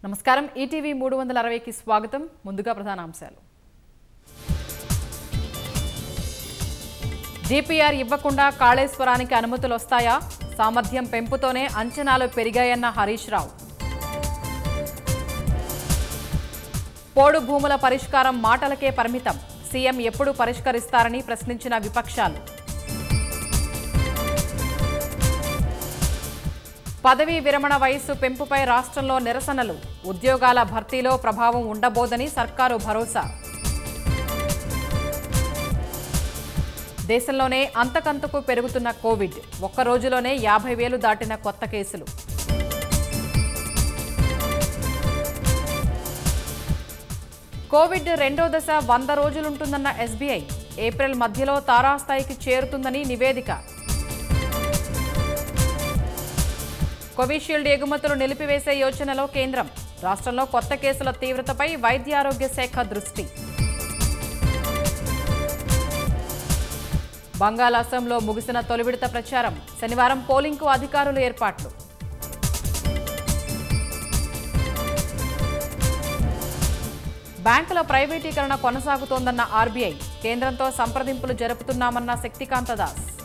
నమస్కారం ఈటీవీ మూడు వందల అరవైకి స్వాగతం ముందుగా ప్రధానాంశాలు డిపిఆర్ ఇవ్వకుండా కాళేశ్వరానికి అనుమతులు వస్తాయా సామర్థ్యం పెంపుతోనే అంచనాలు పెరిగాయన్న హరీష్ రావు పోడు భూముల పరిష్కారం మాటలకే పరిమితం సీఎం ఎప్పుడు పరిష్కరిస్తారని ప్రశ్నించిన విపక్షాలు పదవీ విరమణ వయస్సు పెంపుపై రాష్ట్రంలో నిరసనలు ఉద్యోగాల భర్తీలో ప్రభావం ఉండబోదని సర్కారు భరోసా దేశంలోనే అంతకంతకు పెరుగుతున్న కోవిడ్ ఒక్క రోజులోనే యాభై వేలు దాటిన కొత్త కేసులు కోవిడ్ రెండో దశ వంద రోజులుంటుందన్న ఎస్బీఐ ఏప్రిల్ మధ్యలో తారాస్థాయికి చేరుతుందని నివేదిక కోవిషీల్డ్ ఎగుమతులు నిలిపివేసే యోచనలో కేంద్రం రాష్ట్రంలో కొత్త కేసుల తీవ్రతపై వైద్య ఆరోగ్య శాఖ దృష్టి బంగాళాఖాతంలో ముగిసిన తొలి విడత ప్రచారం శనివారం పోలింగ్కు అధికారులు ఏర్పాట్లు బ్యాంకుల ప్రైవేటీకరణ కొనసాగుతోందన్న ఆర్బీఐ కేంద్రంతో సంప్రదింపులు జరుపుతున్నామన్న శక్తికాంత దాస్